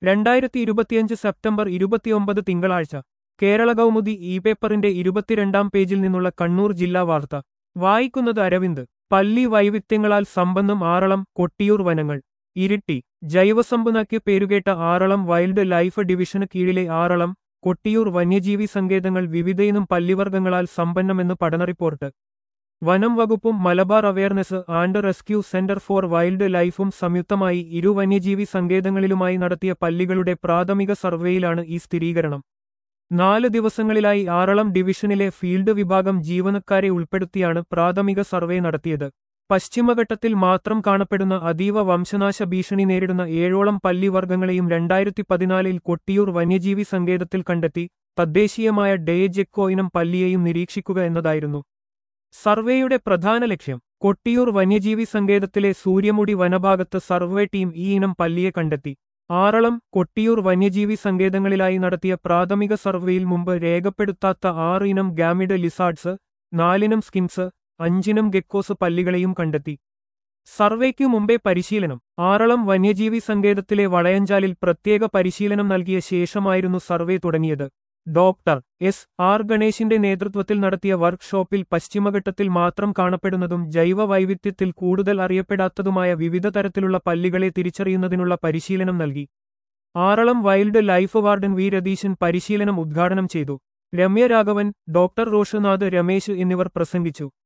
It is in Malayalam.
രണ്ടായിരത്തി ഇരുപത്തിയഞ്ച് സെപ്റ്റംബർ ഇരുപത്തിയൊമ്പത് തിങ്കളാഴ്ച കേരള കൗമുദി ഇ പേപ്പറിന്റെ ഇരുപത്തിരണ്ടാം പേജിൽ നിന്നുള്ള കണ്ണൂർ ജില്ലാ വാർത്ത വായിക്കുന്നത് അരവിന്ദ് പല്ലി വൈവിധ്യങ്ങളാൽ സമ്പന്നം ആറളം കൊട്ടിയൂർ വനങ്ങൾ ഇരിട്ടി ജൈവസമ്പന്നയ്ക്ക് പേരുകേട്ട ആറളം വൈൽഡ് ലൈഫ് ഡിവിഷന് കീഴിലെ ആറളം കൊട്ടിയൂർ വന്യജീവി സങ്കേതങ്ങൾ വിവിധയിനം പല്ലിവർഗങ്ങളാൽ സമ്പന്നമെന്ന് പഠന റിപ്പോർട്ട് വനം വകുപ്പും Malabar awareness and rescue centre for wild ലൈഫും സംയുക്തമായി ഇരു വന്യജീവി സങ്കേതങ്ങളിലുമായി നടത്തിയ പല്ലികളുടെ പ്രാഥമിക സർവേയിലാണ് ഈ സ്ഥിരീകരണം നാല് ദിവസങ്ങളിലായി ആറളം ഡിവിഷനിലെ ഫീൽഡ് വിഭാഗം ജീവനക്കാരെ ഉൾപ്പെടുത്തിയാണ് പ്രാഥമിക സർവേ നടത്തിയത് പശ്ചിമഘട്ടത്തിൽ മാത്രം കാണപ്പെടുന്ന അതീവ വംശനാശ ഭീഷണി നേരിടുന്ന ഏഴോളം പല്ലിവർഗങ്ങളെയും രണ്ടായിരത്തി പതിനാലിൽ കൊട്ടിയൂർ വന്യജീവി സങ്കേതത്തിൽ കണ്ടെത്തി തദ്ദേശീയമായ ഡേജെക്കോ ഇനം പല്ലിയെയും നിരീക്ഷിക്കുക എന്നതായിരുന്നു സർവേയുടെ പ്രധാന ലക്ഷ്യം കൊട്ടിയൂർ വന്യജീവി സങ്കേതത്തിലെ സൂര്യമുടി വനഭാഗത്ത് സർവേ ടീം ഈ ഇനം പല്ലിയെ കണ്ടെത്തി ആറളം കൊട്ടിയൂർ വന്യജീവി സങ്കേതങ്ങളിലായി നടത്തിയ പ്രാഥമിക സർവേയിൽ മുമ്പ് രേഖപ്പെടുത്താത്ത ആറ് ഇനം ഗാമിഡ് ലിസാർഡ്സ് നാലിനം സ്കിൻസ് അഞ്ചിനം ഗെക്കോസ് പല്ലികളെയും കണ്ടെത്തി സർവേക്കു മുമ്പേ പരിശീലനം ആറളം വന്യജീവി സങ്കേതത്തിലെ വളയഞ്ചാലിൽ പ്രത്യേക പരിശീലനം നൽകിയ ശേഷമായിരുന്നു സർവേ തുടങ്ങിയത് ഡോക്ടർ എസ് ആർ ഗണേശിന്റെ നേതൃത്വത്തിൽ നടത്തിയ വർക്ക്ഷോപ്പിൽ പശ്ചിമഘട്ടത്തിൽ മാത്രം കാണപ്പെടുന്നതും ജൈവ വൈവിധ്യത്തിൽ കൂടുതൽ അറിയപ്പെടാത്തതുമായ വിവിധ തരത്തിലുള്ള പല്ലികളെ തിരിച്ചറിയുന്നതിനുള്ള പരിശീലനം നൽകി Aralam wildlife warden V Ratheeshan പരിശീലനം ഉദ്ഘാടനം ചെയ്തു രമ്യ രാഘവൻ ഡോക്ടർ റോഷനാഥ് രമേശ് എന്നിവർ പ്രസംഗിച്ചു